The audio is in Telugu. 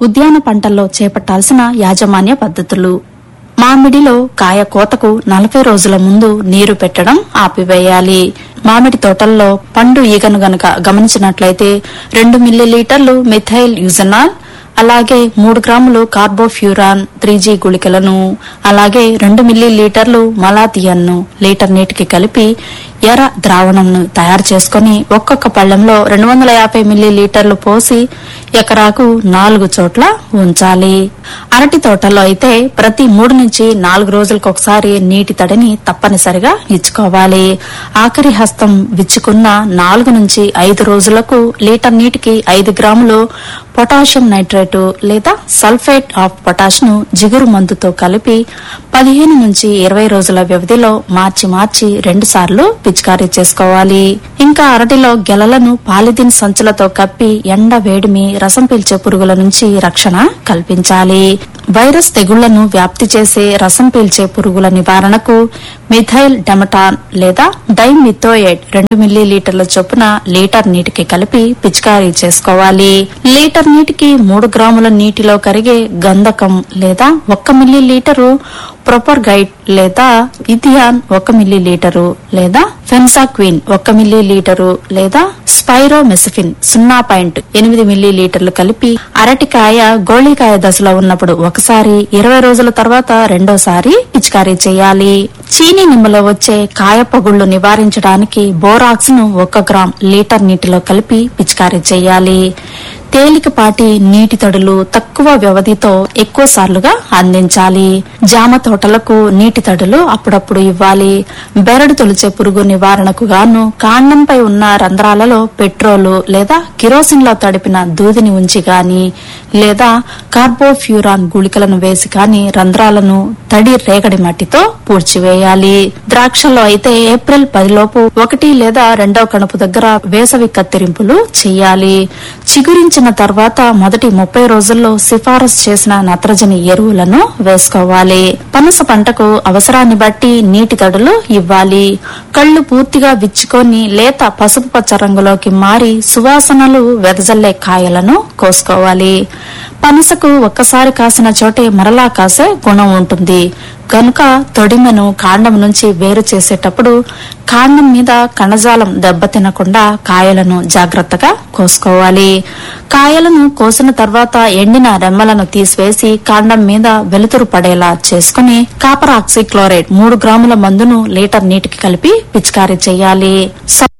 ఉద్యాన పంటల్లో చేపట్టాల్సిన యాజమాన్య పద్ధతులు మామిడిలో కాయ కోతకు నలభై రోజుల ముందు నీరు పెట్టడం ఆపివేయాలి మామిడి తోటల్లో పండు ఈగను గనక గమనించినట్లయితే రెండు మిల్లీలీటర్లు మిథైల్ యూజనాల్ అలాగే మూడు గ్రాములు కార్బోఫ్యూరాన్ త్రీ జీ గుళికలను అలాగే రెండు మిల్లీలీటర్లు మలాథియన్ను లీటర్ నీటికి కలిపి ఎర్ర ద్రావణంను తయారు చేసుకుని ఒక్కొక్క పళ్ళెంలో రెండు వందల యాభై మిల్లీలీటర్లు పోసి ఎకరాకు నాలుగు చోట్ల ఉంచాలి అరటి తోటల్లో అయితే ప్రతి మూడు నుంచి నాలుగు రోజులకు ఒకసారి నీటి తడిని తప్పనిసరిగా ఇచ్చుకోవాలి ఆఖరి హస్తం విచ్చుకున్న నాలుగు నుంచి ఐదు రోజులకు లీటర్ నీటికి ఐదు గ్రాములు పొటాషియం నైట్రేటు లేదా సల్ఫేట్ ఆఫ్ పొటాష్ ను జిగురు మందుతో కలిపి పదిహేను నుంచి ఇరవై రోజుల వ్యవధిలో మార్చి మార్చి రెండు సార్లు పిచికారీ చేసుకోవాలి ఇంకా అరటిలో గెలలను పాలిథిన్ సంచులతో కప్పి ఎండ వేడిమి రసం పీల్చే పురుగుల నుంచి రక్షణ కల్పించాలి వైరస్ తెగుళ్లను వ్యాప్తి చేసే రసం పీల్చే పురుగుల నివారణకు మిథైల్ డెమటాన్ లేదా డైమిథోయేట్ రెండు మిల్లీలీటర్ల చొప్పున లీటర్ నీటికి కలిపి పిచికారీ చేసుకోవాలి లీటర్ నీటికి మూడు గ్రాముల నీటిలో కరిగే గంధకం లేదా ఒక్క మిల్లీలీటరు ప్రొపర్గైట్ లేదా ఇథియాన్ ఒక మిల్లీలీటరు లేదా ఫెన్సాక్విన్ ఒక మిల్లీలీటరు లేదా స్పైరోమెసిఫిన్ సున్నా పాయింట్ ఎనిమిది మిల్లీలీటర్లు కలిపి అరటికాయ గోళీకాయ దశలో ఉన్నప్పుడు ఒకసారి ఇరవై రోజుల తర్వాత రెండోసారి పిచికారీ చేయాలి చీనీ నిమ్మలో వచ్చే కాయ పగుళ్లు నివారించడానికి బోరాక్స్ ను ఒక గ్రామ్ లీటర్ నీటిలో కలిపి పిచికారీ చేయాలి తేలికపాటి నీటి తడులు తక్కువ వ్యవధితో ఎక్కువ సార్లుగా అందించాలి జామ తోటలకు నీటి తడులు అప్పుడప్పుడు ఇవ్వాలి బెరడు తొలిచే పురుగు నివారణకు గాను కాండంపై ఉన్న రంధ్రాలలో పెట్రోలు లేదా కిరోసిన్ లో తడిపిన దూదిని ఉంచి గాని లేదా కార్బోఫ్యూరాన్ గుళికలను వేసి గాని రంధ్రాలను తడి రేగడి మట్టితో పూడ్చివేయాలి ద్రాక్షలో అయితే ఏప్రిల్ పదిలోపు ఒకటి లేదా రెండవ కణుపు దగ్గర వేసవి కత్తిరింపులు చేయాలి చిగురించిన తర్వాత మొదటి ముప్పై రోజుల్లో సిఫారసు చేసిన నత్రజని ఎరువులను వేసుకోవాలి పనస పంటకు అవసరాన్ని బట్టి నీటి తడులు ఇవ్వాలి కళ్ళు పూర్తిగా విచ్చుకొని లేత పసుపు పచ్చ రంగులోకి మారి సువాసనలు వెదజల్లే కాయలను కోసుకోవాలి పనసకు ఒక్కసారి కాసిన చోటే మరలా కాసే గుణం ఉంటుంది కనుక తొడిమెను కాండం నుంచి వేరు చేసేటప్పుడు కాండం మీద కణజాలం దెబ్బతినకుండా కాయలను జాగ్రత్తగా కోసుకోవాలి కాయలను కోసిన తర్వాత ఎండిన రెమ్మలను తీసివేసి కాండం మీద వెలుతురు పడేలా చేసుకుని కాపర్ ఆక్సిక్లోరైడ్ మూడు గ్రాముల మందును లీటర్ నీటికి కలిపి పిచికారీ చేయాలి